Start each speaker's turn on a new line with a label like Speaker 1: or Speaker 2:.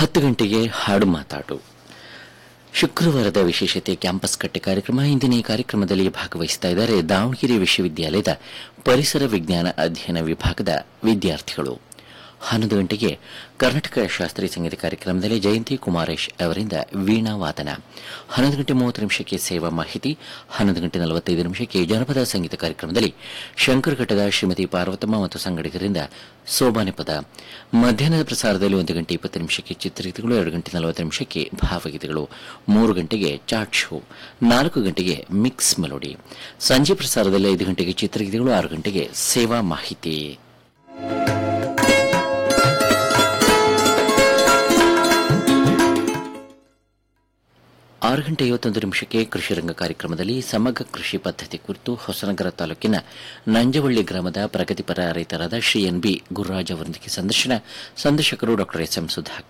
Speaker 1: ಹತ್ತು ಗಂಟೆಗೆ ಹಾಡು ಮಾತಾಡು ಶುಕ್ರವಾರದ ವಿಶೇಷತೆ ಕ್ಯಾಂಪಸ್ ಕಟ್ಟೆ ಕಾರ್ಯಕ್ರಮ ಇಂದಿನ ಈ ಕಾರ್ಯಕ್ರಮದಲ್ಲಿ ಭಾಗವಹಿಸ್ತಾ ಇದ್ದಾರೆ ದಾವಣಗೆರೆ ವಿಶ್ವವಿದ್ಯಾಲಯದ ಪರಿಸರ ವಿಜ್ಞಾನ ಅಧ್ಯಯನ ವಿಭಾಗದ ವಿದ್ಯಾರ್ಥಿಗಳು ಹನ್ನೊಂದು ಗಂಟೆಗೆ ಕರ್ನಾಟಕ ಶಾಸ್ತ್ರೀಯ ಸಂಗೀತ ಕಾರ್ಯಕ್ರಮದಲ್ಲಿ ಜಯಂತಿ ಕುಮಾರೇಶ್ ಅವರಿಂದ ವೀಣಾ ವಾದನ ಹನ್ನೊಂದು ಗಂಟೆ ಮೂವತ್ತು ನಿಮಿಷಕ್ಕೆ ಸೇವಾ ಮಾಹಿತಿ ಹನ್ನೊಂದು ಗಂಟೆ ನಲವತ್ತೈದು ನಿಮಿಷಕ್ಕೆ ಜನಪದ ಸಂಗೀತ ಕಾರ್ಯಕ್ರಮದಲ್ಲಿ ಶಂಕರಘಟ್ಟದ ಶ್ರೀಮತಿ ಪಾರ್ವತಮ್ಮ ಮತ್ತು ಸಂಗಡಿಗರಿಂದ ಸೋಬಾನೆ ಪದ ಮಧ್ಯಾಹ್ನದ ಪ್ರಸಾರದಲ್ಲಿ ಒಂದು ಗಂಟೆ ಇಪ್ಪತ್ತು ನಿಮಿಷಕ್ಕೆ ಚಿತ್ರಗೀತೆಗಳು ಎರಡು ಗಂಟೆ ನಲವತ್ತು ನಿಮಿಷಕ್ಕೆ ಭಾವಗೀತೆಗಳು ಮೂರು ಗಂಟೆಗೆ ಚಾಟ್ ಶೋ ನಾಲ್ಕು ಗಂಟೆಗೆ ಮಿಕ್ಸ್ ಮೆಲೋಡಿ ಸಂಜೆ ಪ್ರಸಾರದಲ್ಲಿ ಐದು ಗಂಟೆಗೆ ಚಿತ್ರಗೀತೆಗಳು ಆರು ಗಂಟೆಗೆ ಸೇವಾ ಮಾಹಿತಿ ಆರು ಗಂಟೆ ಐವತ್ತೊಂದು ನಿಮಿಷಕ್ಕೆ ಕೃಷಿ ರಂಗ ಕಾರ್ಯಕ್ರಮದಲ್ಲಿ ಸಮಗ್ರ ಕೃಷಿ ಪದ್ಧತಿ ಕುರಿತು ಹೊಸನಗರ ತಾಲೂಕಿನ ನಂಜವಳ್ಳಿ ಗ್ರಾಮದ ಪ್ರಗತಿಪರ ರೈತರಾದ ಶ್ರೀ ಎನ್ ಬಿ ಗುರುರಾಜ್ ಅವರೊಂದಿಗೆ ಸಂದರ್ಶನ ಸಂದರ್ಶಕರು ಡಾಕ್ಟರ್ ಎಸ್ ಎಂ ಸುಧಾಕರ್